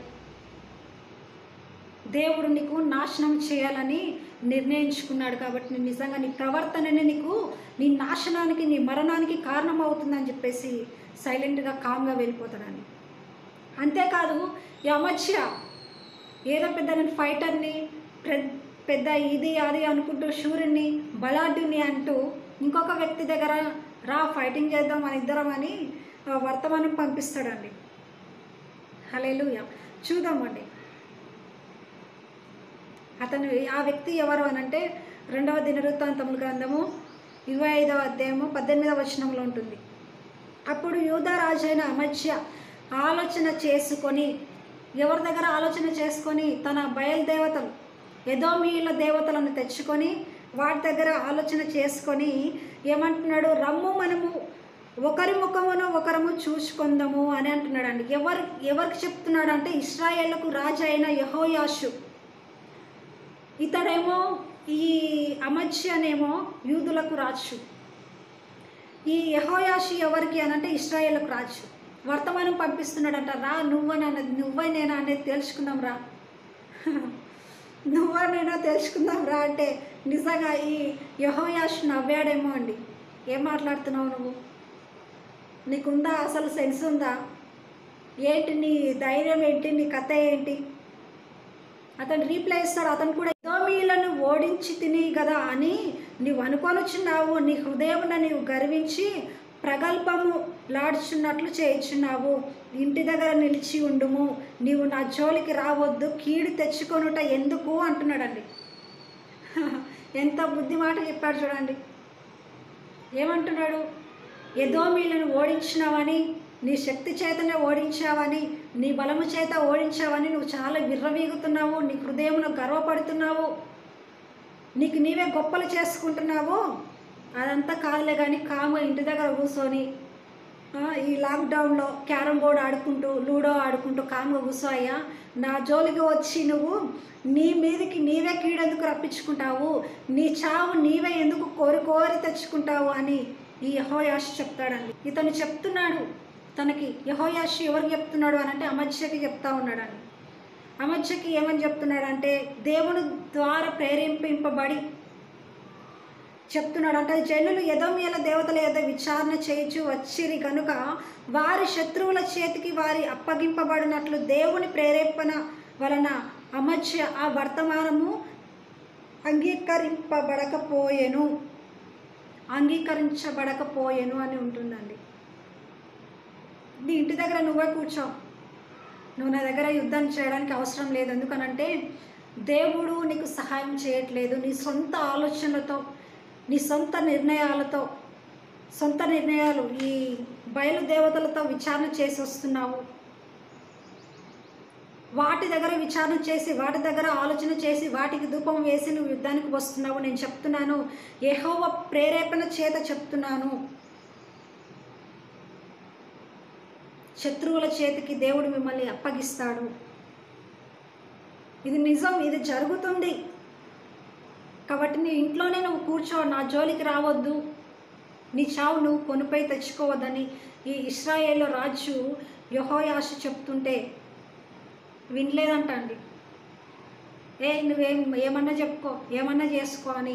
దేవుడు నీకు నాశనం చేయాలని నిర్ణయించుకున్నాడు కాబట్టి నీ నిజంగా నీ ప్రవర్తనని నీకు నీ నాశనానికి నీ మరణానికి కారణం అవుతుందని చెప్పేసి సైలెంట్గా కామ్గా వెళ్ళిపోతాడని అంతేకాదు ఈ అమధ్య ఏదో పెద్ద నేను ఫైటర్ని ప్ర- పెద్ద ఇది అది అనుకుంటూ శూరుని బలాఢ్యుని అంటూ ఇంకొక వ్యక్తి దగ్గర రా ఫైటింగ్ చేద్దాం మన ఇద్దరం అని ఆ, వర్తమానం పంపిస్తాడండి హలేలుయ చూద్దామండి అతను ఆ వ్యక్తి ఎవరు అని అంటే రెండవ దినవృత్తాంతముల గ్రంథము ఇరవై ఐదవ అధ్యాయము పద్దెనిమిదవ వచనంలో ఉంటుంది అప్పుడు యూదా రాజైన అమధ్య ఆలోచన చేసుకొని ఎవరి దగ్గర ఆలోచన చేసుకొని తన బయలుదేవతలు ఎదోమీయుల దేవతలను తెచ్చుకొని వాటి దగ్గర ఆలోచన చేసుకొని ఏమంటున్నాడు రమ్ము మనము ఒకరి ముఖమును ఒకరము చూసుకుందాము అని అంటున్నాడు అండి ఎవరు ఎవరికి చెప్తున్నాడు అంటే ఇస్రాయేళ్లకు రాజు అయిన యహోయాషు ఇతడేమో ఈ అమధ్యనేమో యూదులకు రాజు ఈ యహోయాషి ఎవరికి అని అంటే ఇస్రాయేల్కు రాజు వర్తమానం పంపిస్తున్నాడంట రా నువ్వనన్నది నువ్వే నేనా అనేది తెలుసుకుందాం రా నువ్వా నేనా తెలుసుకుందాం రా అంటే నిజంగా ఈ యహోయాష్ నవ్వాడేమో అండి ఏం మాట్లాడుతున్నావు నువ్వు నీకుందా అసలు సెన్స్ ఉందా ఏంటి నీ ధైర్యం ఏంటి నీ కథ ఏంటి అతను రీప్లై ఇస్తాడు అతను కూడా ఎదోమీలను ఓడించి తిని కదా అని నీవు అనుకొని వచ్చినావు నీ హృదయమున నీవు గర్వించి ప్రగల్భము లాడుచున్నట్లు చేయుచున్నావు ఇంటి దగ్గర నిలిచి ఉండుము నీవు నా జోలికి రావద్దు కీడు తెచ్చుకొనుట ఎందుకు అంటున్నాడండి ఎంత బుద్ధి మాట చెప్పాడు చూడండి ఏమంటున్నాడు ఎదోమీలను ఓడించినావని నీ శక్తి చేతనే ఓడించావని నీ బలము చేత ఓడించావని నువ్వు చాలా విర్రవీగుతున్నావు నీ హృదయంలో గర్వపడుతున్నావు నీకు నీవే గొప్పలు చేసుకుంటున్నావు అదంతా కాదులే కానీ కామ ఇంటి దగ్గర కూర్చొని ఆ, ఈ లాక్డౌన్లో క్యారమ్ బోర్డ్ ఆడుకుంటూ లూడో ఆడుకుంటూ కామ్గా కూర్చో అయ్యా నా జోలికి వచ్చి నువ్వు నీ మీదకి నీవే కీడెందుకు రప్పించుకుంటావు నీ చావు నీవే ఎందుకు కోరి కోరి తెచ్చుకుంటావు అని ఈ యహోయాష్ చెప్తాడండి ఇతను చెప్తున్నాడు తనకి యహోయాషి ఎవరికి చెప్తున్నాడు అని అంటే అమధ్యకి చెప్తా ఉన్నాడండి అమధ్యకి ఏమని చెప్తున్నాడంటే దేవుని ద్వారా ప్రేరేపింపబడి చెప్తున్నాడు అంటే జనులు ఎదోమియల దేవతల ఏదో విచారణ చేయించు వచ్చిరి గనుక వారి శత్రువుల చేతికి వారి అప్పగింపబడినట్లు దేవుని ప్రేరేపణ వలన అమధ్య ఆ వర్తమానము అంగీకరింపబడకపోయెను అంగీకరించబడకపోయెను అని ఉంటుందండి నీ ఇంటి దగ్గర నువ్వే కూర్చో నువ్వు నా దగ్గర యుద్ధం చేయడానికి అవసరం లేదు ఎందుకనంటే దేవుడు నీకు సహాయం చేయట్లేదు నీ సొంత ఆలోచనలతో నీ సొంత నిర్ణయాలతో సొంత నిర్ణయాలు ఈ బయలుదేవతలతో విచారణ చేసి వస్తున్నావు వాటి దగ్గర విచారణ చేసి వాటి దగ్గర ఆలోచన చేసి వాటికి ధూపం వేసి నువ్వు యుద్ధానికి వస్తున్నావు నేను చెప్తున్నాను యెహోవ ప్రేరేపణ చేత చెప్తున్నాను శత్రువుల చేతికి దేవుడు మిమ్మల్ని అప్పగిస్తాడు ఇది నిజం ఇది జరుగుతుంది కాబట్టి నీ ఇంట్లోనే నువ్వు కూర్చో నా జోలికి రావద్దు నీ చావు నువ్వు కొనుపై తెచ్చుకోవద్దని ఈ ఇస్రాయేల్ రాజు యహోయాష చెప్తుంటే వినలేదంట అండి ఏ నువ్వేం ఏమన్నా చెప్పుకో ఏమన్నా చేసుకో అని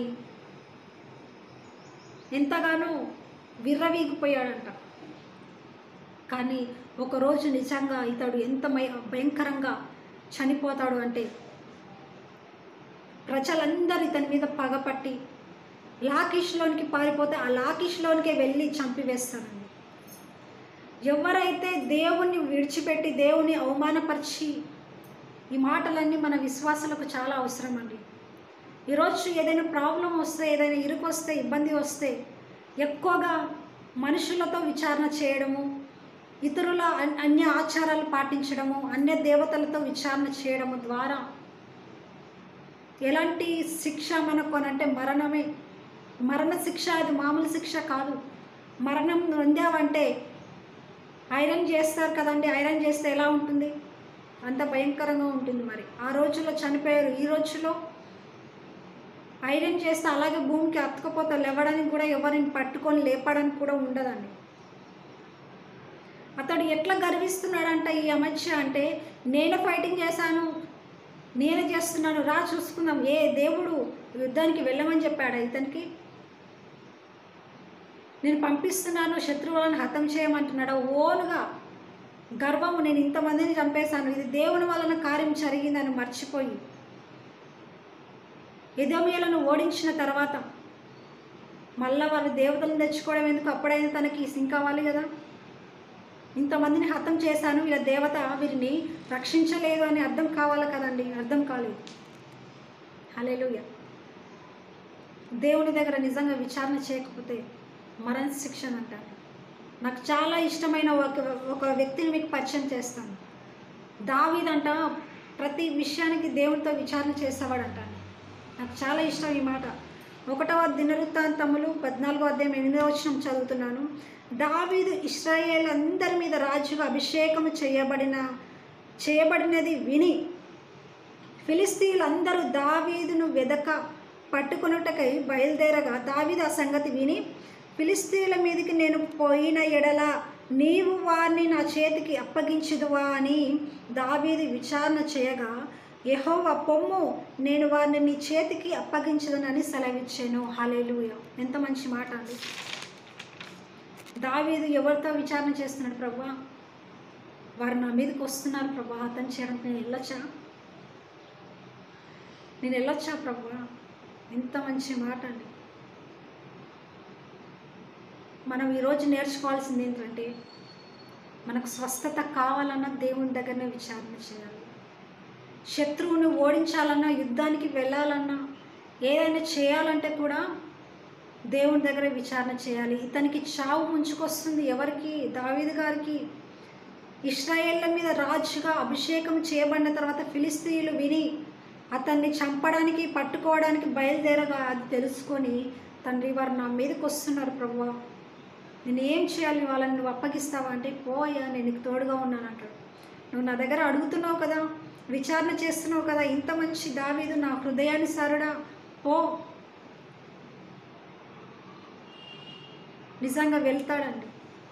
ఎంతగానో విర్రవీగిపోయాడంట కానీ ఒకరోజు నిజంగా ఇతడు ఎంత మై- భయంకరంగా చనిపోతాడు అంటే ప్రజలందరూ ఇతని మీద పగపట్టి లాకిష్లోనికి పారిపోతే ఆ లాకిష్లోనికే వెళ్ళి చంపివేస్తారండి ఎవరైతే దేవుణ్ణి విడిచిపెట్టి దేవుని అవమానపరిచి ఈ మాటలన్నీ మన విశ్వాసాలకు చాలా అవసరం అండి ఈరోజు ఏదైనా ప్రాబ్లం వస్తే ఏదైనా ఇరుకు వస్తే ఇబ్బంది వస్తే ఎక్కువగా మనుషులతో విచారణ చేయడము ఇతరుల అన్- అన్య ఆచారాలు పాటించడము అన్య దేవతలతో విచారణ చేయడము ద్వారా ఎలాంటి శిక్ష మనకు అని అంటే మరణమే మరణ శిక్ష అది మామూలు శిక్ష కాదు మరణం పొందావంటే ఐరన్ చేస్తారు కదండి ఐరన్ చేస్తే ఎలా ఉంటుంది అంత భయంకరంగా ఉంటుంది మరి ఆ రోజుల్లో చనిపోయారు ఈ రోజులో ఐరన్ చేస్తే అలాగే భూమికి అతుకపోతే లేవడానికి కూడా ఎవరిని పట్టుకొని లేపడానికి కూడా ఉండదండి అతడు ఎట్లా గర్విస్తున్నాడంట ఈ అమర్ష అంటే నేను ఫైటింగ్ చేశాను నేనే చేస్తున్నాను రా చూసుకుందాం ఏ దేవుడు యుద్ధానికి వెళ్ళమని చెప్పాడు ఇతనికి నేను పంపిస్తున్నాను శత్రువులను హతం చేయమంటున్నాడు ఓనుగా గర్వము నేను ఇంతమందిని చంపేశాను ఇది దేవుని వలన కార్యం జరిగిందని మర్చిపోయి ఎదోమియలను ఓడించిన తర్వాత మళ్ళా వాళ్ళు దేవతలను తెచ్చుకోవడం ఎందుకు అప్పుడైనా తనకి సింక్ అవ్వాలి కదా ఇంతమందిని హతం చేశాను వీళ్ళ దేవత వీరిని రక్షించలేదు అని అర్థం కావాలి కదండి అర్థం కాలేదు హలేలుయ దేవుని దగ్గర నిజంగా విచారణ చేయకపోతే మరణ శిక్షణ అంటారు నాకు చాలా ఇష్టమైన ఒక ఒక వ్యక్తిని మీకు పరిచయం చేస్తాను దావీదంట ప్రతి విషయానికి దేవునితో విచారణ చేసేవాడంట నాకు చాలా ఇష్టం ఈ మాట ఒకటవ దినవృత్తాంతములు పద్నాలుగో అధ్యాయం ఎనిమిదవ వచనం చదువుతున్నాను దావీదు ఇస్రాయేల్ అందరి మీద రాజుగా అభిషేకము చేయబడిన చేయబడినది విని ఫిలిస్తీన్లందరూ దావీదును వెదక పట్టుకొనుటకై బయలుదేరగా దావీదు ఆ సంగతి విని ఫిలిస్తీన్ల మీదకి నేను పోయిన ఎడల నీవు వారిని నా చేతికి అప్పగించుదువా అని దావీదు విచారణ చేయగా యెహోవా పొమ్ము నేను వారిని నీ చేతికి అప్పగించదనని సెలవిచ్చాను హలేలుయ ఎంత మంచి మాట అండి దావీదు ఎవరితో విచారణ చేస్తున్నాడు ప్రభా వారు నా మీదకి వస్తున్నారు ప్రభా అతను చేయడానికి నేను వెళ్ళొచ్చా నేను వెళ్ళొచ్చా ప్రభా ఎంత మంచి మాట అండి మనం ఈరోజు నేర్చుకోవాల్సింది ఏంటంటే మనకు స్వస్థత కావాలన్నా దేవుని దగ్గరనే విచారణ చేయాలి శత్రువుని ఓడించాలన్నా యుద్ధానికి వెళ్ళాలన్నా ఏదైనా చేయాలంటే కూడా దేవుని దగ్గర విచారణ చేయాలి ఇతనికి చావు ముంచుకొస్తుంది ఎవరికి దావీదు గారికి ఇస్రాయేళ్ల మీద రాజుగా అభిషేకం చేయబడిన తర్వాత ఫిలిస్తీన్లు విని అతన్ని చంపడానికి పట్టుకోవడానికి బయలుదేరగా అది తెలుసుకొని తండ్రి వారు నా మీదకి వస్తున్నారు ప్రభు నేను ఏం చేయాలి వాళ్ళని నువ్వు అప్పగిస్తావా అంటే పోయా నేను నీకు తోడుగా ఉన్నాను అంటాడు నువ్వు నా దగ్గర అడుగుతున్నావు కదా విచారణ చేస్తున్నావు కదా ఇంత మంచి దావీదు నా హృదయానుసారుడా పో నిజంగా వెళ్తాడండి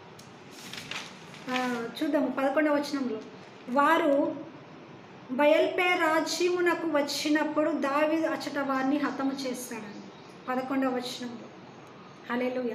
ఆ, చూద్దాము పదకొండవ వచనంలో వారు బయల్పే రాజ్యమునకు వచ్చినప్పుడు దావీదు అచట వారిని హతము చేస్తాడండి పదకొండవ వచనంలో హలేలుయ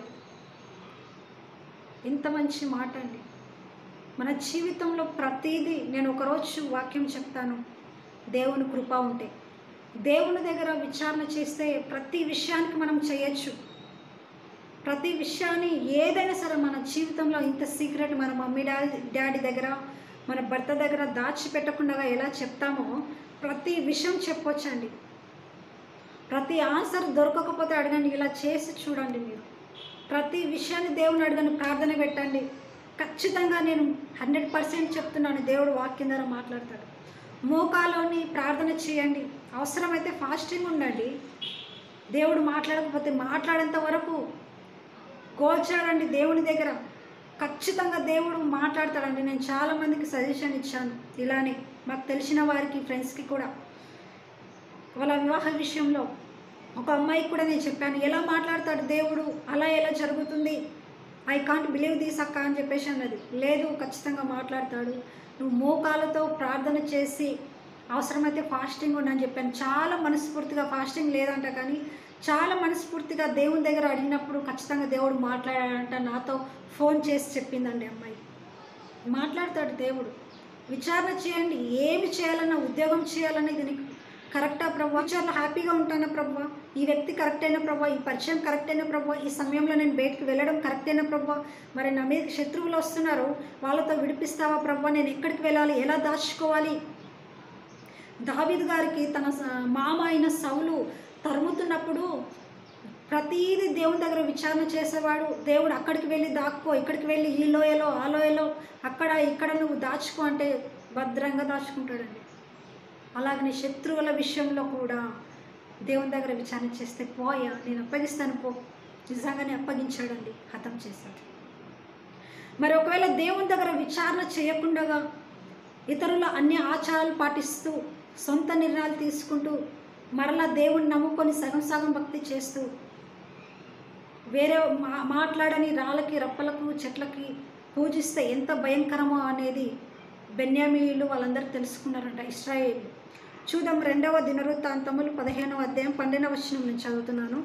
ఇంత మంచి మాట అండి మన జీవితంలో ప్రతిదీ నేను ఒకరోజు వాక్యం చెప్తాను దేవుని కృప ఉంటే దేవుని దగ్గర విచారణ చేస్తే ప్రతి విషయానికి మనం చేయొచ్చు ప్రతి విషయాన్ని ఏదైనా సరే మన జీవితంలో ఇంత సీక్రెట్ మన మమ్మీ డాడీ డాడీ దగ్గర మన భర్త దగ్గర దాచిపెట్టకుండా ఎలా చెప్తామో ప్రతి విషయం చెప్పొచ్చండి ప్రతి ఆన్సర్ దొరకకపోతే అడగండి ఇలా చేసి చూడండి మీరు ప్రతి విషయాన్ని దేవుని అడగండి ప్రార్థన పెట్టండి ఖచ్చితంగా నేను హండ్రెడ్ పర్సెంట్ చెప్తున్నాను దేవుడు వాక్యం ద్వారా మాట్లాడతాడు మోకాలోని ప్రార్థన చేయండి అవసరమైతే ఫాస్టింగ్ ఉండండి దేవుడు మాట్లాడకపోతే మాట్లాడేంత వరకు కోల్చాడండి దేవుని దగ్గర ఖచ్చితంగా దేవుడు మాట్లాడతాడండి నేను చాలా మందికి సజెషన్ ఇచ్చాను ఇలానే మాకు తెలిసిన వారికి ఫ్రెండ్స్కి కూడా వాళ్ళ వివాహ విషయంలో ఒక అమ్మాయికి కూడా నేను చెప్పాను ఎలా మాట్లాడతాడు దేవుడు అలా ఎలా జరుగుతుంది ఐ కాంట్ బిలీవ్ దీస్ అక్క అని చెప్పేసి అన్నది లేదు ఖచ్చితంగా మాట్లాడతాడు నువ్వు మోకాలతో ప్రార్థన చేసి అవసరమైతే ఫాస్టింగ్ ఉండని చెప్పాను చాలా మనస్ఫూర్తిగా ఫాస్టింగ్ లేదంట కానీ చాలా మనస్ఫూర్తిగా దేవుని దగ్గర అడిగినప్పుడు ఖచ్చితంగా దేవుడు మాట్లాడాడంట నాతో ఫోన్ చేసి చెప్పిందండి అమ్మాయి మాట్లాడతాడు దేవుడు విచారణ చేయండి ఏమి చేయాలన్నా ఉద్యోగం చేయాలన్నా ఇది నీకు కరెక్టా ప్రభు చాలా హ్యాపీగా ఉంటానా ప్రభు ఈ వ్యక్తి కరెక్ట్ అయిన ప్రభు ఈ పరిచయం కరెక్ట్ అయిన ప్రభు ఈ సమయంలో నేను బయటికి వెళ్ళడం కరెక్ట్ అయిన ప్రభు మరి నా మీద శత్రువులు వస్తున్నారు వాళ్ళతో విడిపిస్తావా ప్రభు నేను ఎక్కడికి వెళ్ళాలి ఎలా దాచుకోవాలి దావీద్ గారికి తన స- మామ అయిన సౌలు తరుముతున్నప్పుడు ప్రతీది దేవుని దగ్గర విచారణ చేసేవాడు దేవుడు అక్కడికి వెళ్ళి దాక్కో ఇక్కడికి వెళ్ళి ఈ లోయలో ఆ లోయలో అక్కడ ఇక్కడ నువ్వు దాచుకో అంటే భద్రంగా దాచుకుంటాడండి అలాగనే శత్రువుల విషయంలో కూడా దేవుని దగ్గర విచారణ చేస్తే పోయా నేను అప్పగిస్తాను పో నిజంగానే అప్పగించాడండి హతం చేశాడు మరి ఒకవేళ దేవుని దగ్గర విచారణ చేయకుండా ఇతరుల అన్ని ఆచారాలు పాటిస్తూ సొంత నిర్ణయాలు తీసుకుంటూ మరలా దేవుణ్ణి నమ్ముకొని సగం సగం భక్తి చేస్తూ వేరే మా మాట్లాడని రాళ్ళకి రప్పలకు చెట్లకి పూజిస్తే ఎంత భయంకరమో అనేది బెన్యామీయులు వాళ్ళందరూ తెలుసుకున్నారంట ఇస్రాయేల్ చూద్దాం రెండవ దినవృత్తాంతములు పదిహేనవ అధ్యాయం పన్నెండవ వచనం నుంచి చదువుతున్నాను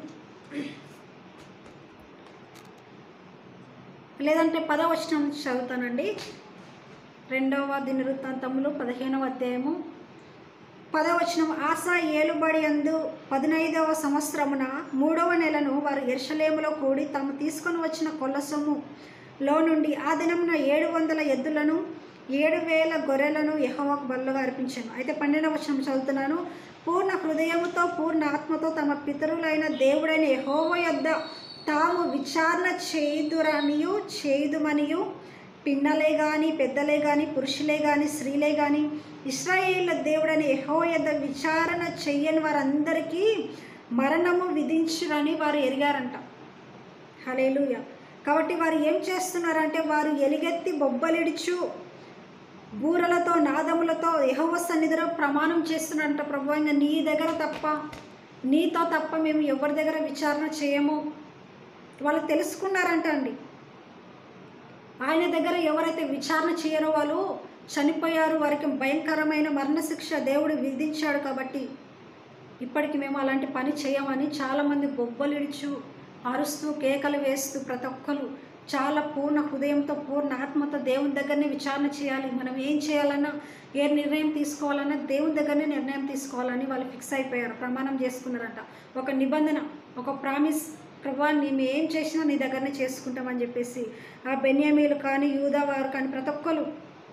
లేదంటే పదవ వచనం నుంచి చదువుతానండి రెండవ దినవృత్తాంతములు పదిహేనవ అధ్యాయము పదవచనం ఆశా ఏలుబడి అందు పదినైదవ సంవత్సరమున మూడవ నెలను వారు ఎర్షలేములో కూడి తాము తీసుకొని వచ్చిన కొల్ల సొమ్ములో నుండి ఆ దినమున ఏడు వందల ఎద్దులను ఏడు వేల గొర్రెలను యెహోవాకు బలుగా అర్పించాను అయితే పన్నెండవ వచనం చదువుతున్నాను పూర్ణ హృదయముతో పూర్ణ ఆత్మతో తమ పితరులైన దేవుడైన యెహోవ యొద్ద తాము విచారణ చేయుదురనియు చేయుదుమనియు పిన్నలే కానీ పెద్దలే కానీ పురుషులే కానీ స్త్రీలే కానీ ఇస్రాయేళ్ల దేవుడని యెహో యొద్ద విచారణ చెయ్యని వారందరికీ మరణము విధించురని వారు ఎరిగారంట హలేలుయ కాబట్టి వారు ఏం చేస్తున్నారంటే వారు ఎలుగెత్తి బొబ్బలిడుచు బూరలతో నాదములతో యెహోవ సన్నిధిలో ప్రమాణం చేస్తున్నారంట ప్రభు ఇంకా నీ దగ్గర తప్ప నీతో తప్ప మేము ఎవరి దగ్గర విచారణ చేయము వాళ్ళు తెలుసుకున్నారంట అండి ఆయన దగ్గర ఎవరైతే విచారణ చేయరో వాళ్ళు చనిపోయారు వారికి భయంకరమైన మరణశిక్ష దేవుడు విధించాడు కాబట్టి ఇప్పటికి మేము అలాంటి పని చేయమని చాలామంది బొబ్బలిడుచు అరుస్తూ కేకలు వేస్తూ ప్రతి ఒక్కరు చాలా పూర్ణ హృదయంతో పూర్ణ ఆత్మతో దేవుని దగ్గరనే విచారణ చేయాలి మనం ఏం చేయాలన్నా ఏ నిర్ణయం తీసుకోవాలన్నా దేవుని దగ్గరనే నిర్ణయం తీసుకోవాలని వాళ్ళు ఫిక్స్ అయిపోయారు ప్రమాణం చేసుకున్నారంట ఒక నిబంధన ఒక ప్రామిస్ ప్రభా మేము ఏం చేసినా నీ దగ్గరనే చేసుకుంటామని చెప్పేసి ఆ బెన్యామీలు కానీ యూదా వారు కానీ ప్రతి ఒక్కరు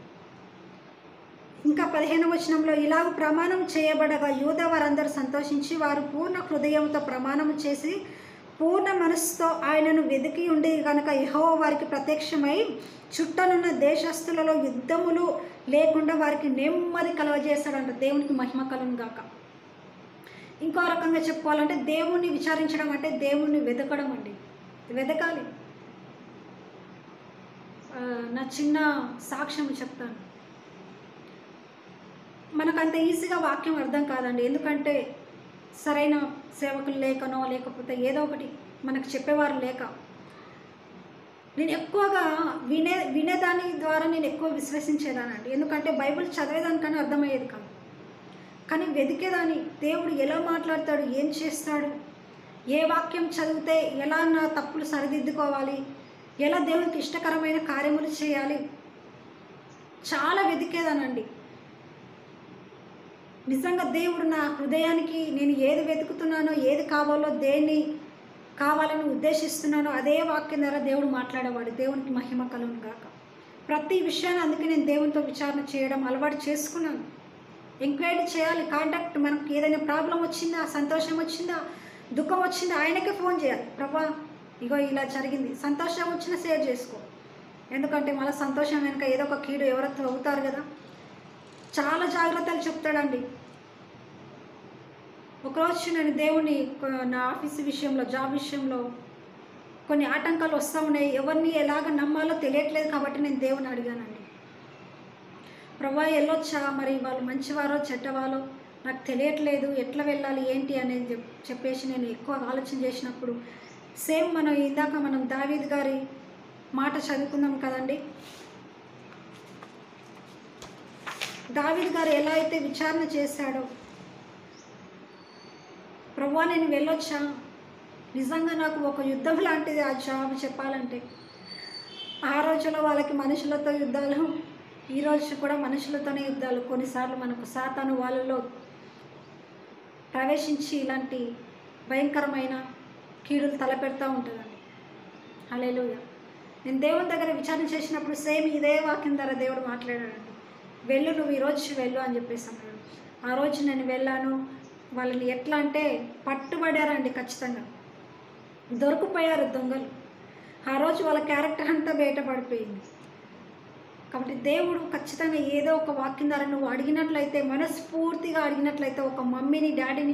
ఇంకా పదిహేను వచనంలో ఇలాగ ప్రమాణం చేయబడగా యూద వారందరూ సంతోషించి వారు పూర్ణ హృదయంతో ప్రమాణం చేసి పూర్ణ మనస్సుతో ఆయనను వెతికి ఉండి కనుక యహో వారికి ప్రత్యక్షమై చుట్టనున్న దేశస్తులలో యుద్ధములు లేకుండా వారికి నెమ్మది కలగజేస్తాడంట దేవునికి మహిమ కలును గాక ఇంకో రకంగా చెప్పుకోవాలంటే దేవుణ్ణి విచారించడం అంటే దేవుణ్ణి వెతకడం అండి వెతకాలి ఆ, నా చిన్న సాక్ష్యం చెప్తాను మనకు అంత ఈజీగా వాక్యం అర్థం కాదండి ఎందుకంటే సరైన సేవకులు లేకనో లేకపోతే ఏదో ఒకటి మనకు చెప్పేవారు లేక నేను ఎక్కువగా వినే వినేదాని ద్వారా నేను ఎక్కువ విశ్వసించేదానండి ఎందుకంటే బైబిల్ చదివేదానికని అర్థమయ్యేది కాదు కానీ వెతికేదాన్ని దేవుడు ఎలా మాట్లాడతాడు ఏం చేస్తాడు ఏ వాక్యం చదివితే ఎలా నా తప్పులు సరిదిద్దుకోవాలి ఎలా దేవునికి ఇష్టకరమైన కార్యములు చేయాలి చాలా వెతికేదానండి నిజంగా దేవుడు నా హృదయానికి నేను ఏది వెతుకుతున్నానో ఏది కావాలో దేన్ని కావాలని ఉద్దేశిస్తున్నానో అదే వాక్యం ద్వారా దేవుడు మాట్లాడేవాడు దేవునికి మహిమ కలుగును గాక ప్రతి విషయాన్ని అందుకే నేను దేవునితో విచారణ చేయడం అలవాటు చేసుకున్నాను ఎంక్వైరీ చేయాలి కాంటాక్ట్ మనకు ఏదైనా ప్రాబ్లం వచ్చిందా సంతోషం వచ్చిందా దుఃఖం వచ్చిందా ఆయనకే ఫోన్ చేయాలి ప్రభా ఇగో ఇలా జరిగింది సంతోషం వచ్చినా షేర్ చేసుకో ఎందుకంటే మళ్ళీ సంతోషం వెనుక ఏదో ఒక కీడు ఎవరో అవుతారు కదా చాలా జాగ్రత్తలు చెప్తాడండి ఒకరోజు నేను దేవుని కొ- నా ఆఫీస్ విషయంలో జాబ్ విషయంలో కొన్ని ఆటంకాలు వస్తూ ఉన్నాయి ఎవరిని ఎలాగ నమ్మాలో తెలియట్లేదు కాబట్టి నేను దేవుని అడిగానండి ప్రభా వెళ్ళొచ్చా మరి వాళ్ళు మంచివారో చెడ్డవారో నాకు తెలియట్లేదు ఎట్లా వెళ్ళాలి ఏంటి అనేది చెప్- చెప్పేసి నేను ఎక్కువ ఆలోచన చేసినప్పుడు సేమ్ మనం ఇందాక మనం దావీద్ గారి మాట చదువుకుందాం కదండి దావీద్ గారు ఎలా అయితే విచారణ చేశాడో ప్రభా నేను వెళ్ళొచ్చా నిజంగా నాకు ఒక యుద్ధం లాంటిది ఆ జాబ్ చెప్పాలంటే ఆ రోజుల్లో వాళ్ళకి మనుషులతో యుద్ధాలు ఈ రోజు కూడా మనుషులతోనే యుద్ధాలు కొన్నిసార్లు మనకు సాతాను వాళ్ళలో ప్రవేశించి ఇలాంటి భయంకరమైన కీడులు తలపెడతా ఉంటుందండి హల్లెలూయ నేను దేవుని దగ్గర విచారణ చేసినప్పుడు సేమ్ ఇదే వాక్యం ద్వారా దేవుడు మాట్లాడాడండి వెళ్ళు నువ్వు ఈరోజు వెళ్ళు అని చెప్పేసి అన్నాడు ఆ రోజు నేను వెళ్ళాను వాళ్ళని ఎట్లా అంటే పట్టుబడారండి ఖచ్చితంగా దొరికిపోయారు దొంగలు ఆ రోజు వాళ్ళ క్యారెక్టర్ అంతా బయటపడిపోయింది కాబట్టి దేవుడు ఖచ్చితంగా ఏదో ఒక వాక్యం ద్వారా నువ్వు అడిగినట్లయితే మనస్ఫూర్తిగా అడిగినట్లయితే ఒక మమ్మీని డాడీని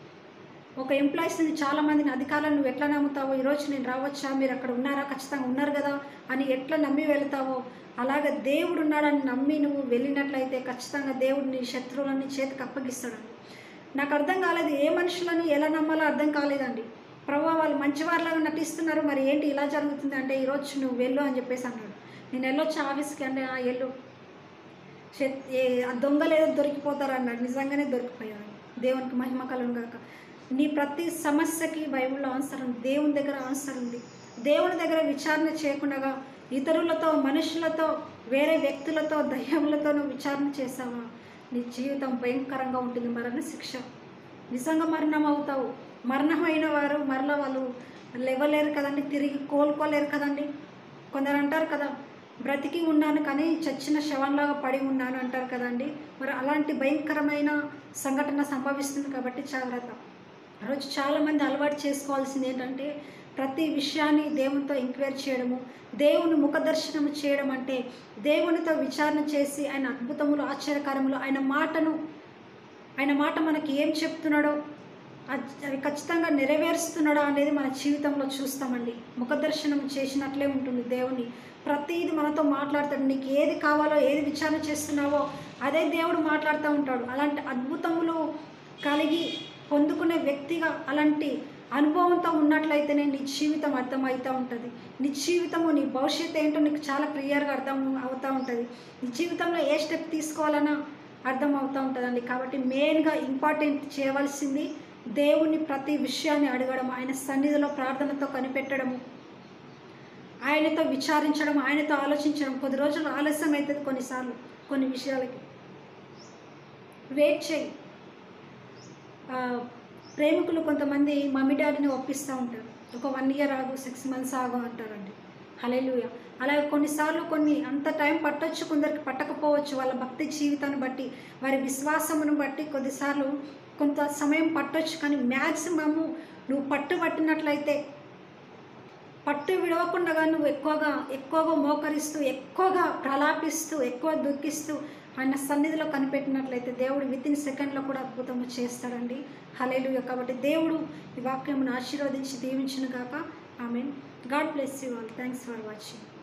ఒక ఎంప్లాయీస్ని చాలా మందిని అధికారులను నువ్వు ఎట్లా నమ్ముతావో ఈరోజు నేను రావచ్చా మీరు అక్కడ ఉన్నారా ఖచ్చితంగా ఉన్నారు కదా అని ఎట్లా నమ్మి వెళ్తావో అలాగ దేవుడు ఉన్నాడని నమ్మి నువ్వు వెళ్ళినట్లయితే ఖచ్చితంగా దేవుడు నీ శత్రువులని చేతికి అప్పగిస్తాడండి నాకు అర్థం కాలేదు ఏ మనుషులను ఎలా నమ్మాలో అర్థం కాలేదండి ప్రభు వాళ్ళు మంచివారిలాగా నటిస్తున్నారు మరి ఏంటి ఇలా జరుగుతుంది అంటే ఈరోజు నువ్వు వెళ్ళు అని చెప్పేసి అన్నాడు నేను వెళ్ళొచ్చు ఆఫీస్కి అంటే "ఆ, వెళ్ళు శత్- ఏ- ఆ దొంగలు ఏదో దొరికిపోతారు అన్నాడు నిజంగానే దొరికిపోయాడు దేవునికి మహిమ కలుగును గాక నీ ప్రతి సమస్యకి బైబిల్లో ఆన్సర్ ఉంది దేవుని దగ్గర ఆన్సర్ ఉంది దేవుని దగ్గర విచారణ చేయకుండా ఇతరులతో మనుషులతో వేరే వ్యక్తులతో దయ్యములతో నువ్వు విచారణ చేసావా నీ జీవితం భయంకరంగా ఉంటుంది మరణ శిక్ష నిజంగా మరణం అవుతావు మరణమైన వారు మరలా వాళ్ళు లేవలేరు కదండి తిరిగి కోలుకోలేరు కదండి కొందరు అంటారు కదా బ్రతికి ఉన్నాను కానీ చచ్చిన శవంలాగా పడి ఉన్నాను అంటారు కదండి మరి అలాంటి భయంకరమైన సంఘటన సంభవిస్తుంది కాబట్టి జాగ్రత్త ఆ రోజు చాలామంది అలవాటు చేసుకోవాల్సింది ఏంటంటే ప్రతి విషయాన్ని దేవునితో ఎంక్వైరీ చేయడము దేవుని ముఖదర్శనము చేయడం అంటే దేవునితో విచారణ చేసి ఆయన అద్భుతములు ఆశ్చర్యకరములు ఆయన మాటను ఆయన మాట మనకి ఏం చెప్తున్నాడో అది అది ఖచ్చితంగా నెరవేరుస్తున్నాడా అనేది మన జీవితంలో చూస్తామండి ముఖదర్శనం చేసినట్లే ఉంటుంది దేవుని ప్రతిది మనతో మాట్లాడతాడు నీకు ఏది కావాలో ఏది విచారణ చేస్తున్నావో అదే దేవుడు మాట్లాడుతూ ఉంటాడు అలాంటి అద్భుతములు కలిగి పొందుకునే వ్యక్తిగా అలాంటి అనుభవంతో ఉన్నట్లయితేనే నీ జీవితం అర్థమవుతూ ఉంటుంది నీ జీవితము నీ భవిష్యత్తు ఏంటో నీకు చాలా క్లియర్గా అర్థం అవుతూ ఉంటుంది నీ జీవితంలో ఏ స్టెప్ తీసుకోవాలన్నా అర్థం అవుతూ ఉంటుందండి కాబట్టి మెయిన్గా ఇంపార్టెంట్ చేయవలసింది దేవుని ప్రతి విషయాన్ని అడగడం ఆయన సన్నిధిలో ప్రార్థనతో కనిపెట్టడము ఆయనతో విచారించడం ఆయనతో ఆలోచించడం కొద్ది రోజులు ఆలస్యం అవుతుంది కొన్నిసార్లు కొన్ని విషయాలకి వెయిట్ చేయి ఆ, ప్రేమికులు కొంతమంది మమ్మీ డాడీని ఒప్పిస్తూ ఉంటారు ఒక వన్ ఇయర్ ఆగు సిక్స్ మంత్స్ ఆగు అంటారండి హలేలుయ అలాగే కొన్నిసార్లు కొన్ని అంత టైం పట్టొచ్చు కొందరికి పట్టకపోవచ్చు వాళ్ళ భక్తి జీవితాన్ని బట్టి వారి విశ్వాసమును బట్టి కొద్దిసార్లు కొంత సమయం పట్టొచ్చు కానీ మ్యాక్సిమము నువ్వు పట్టు పట్టినట్లయితే పట్టు విడవకుండా నువ్వు ఎక్కువగా ఎక్కువగా మోకరిస్తూ ఎక్కువగా ప్రలాపిస్తూ ఎక్కువ దుఃఖిస్తూ ఆయన సన్నిధిలో కనిపెట్టినట్లయితే దేవుడు విత్ ఇన్ సెకండ్లో కూడా అద్భుతము చేస్తాడండి హలేలు కాబట్టి దేవుడు ఈ వాక్యమును ఆశీర్వదించి దీవించిన కాక I mean God bless you all thanks for watching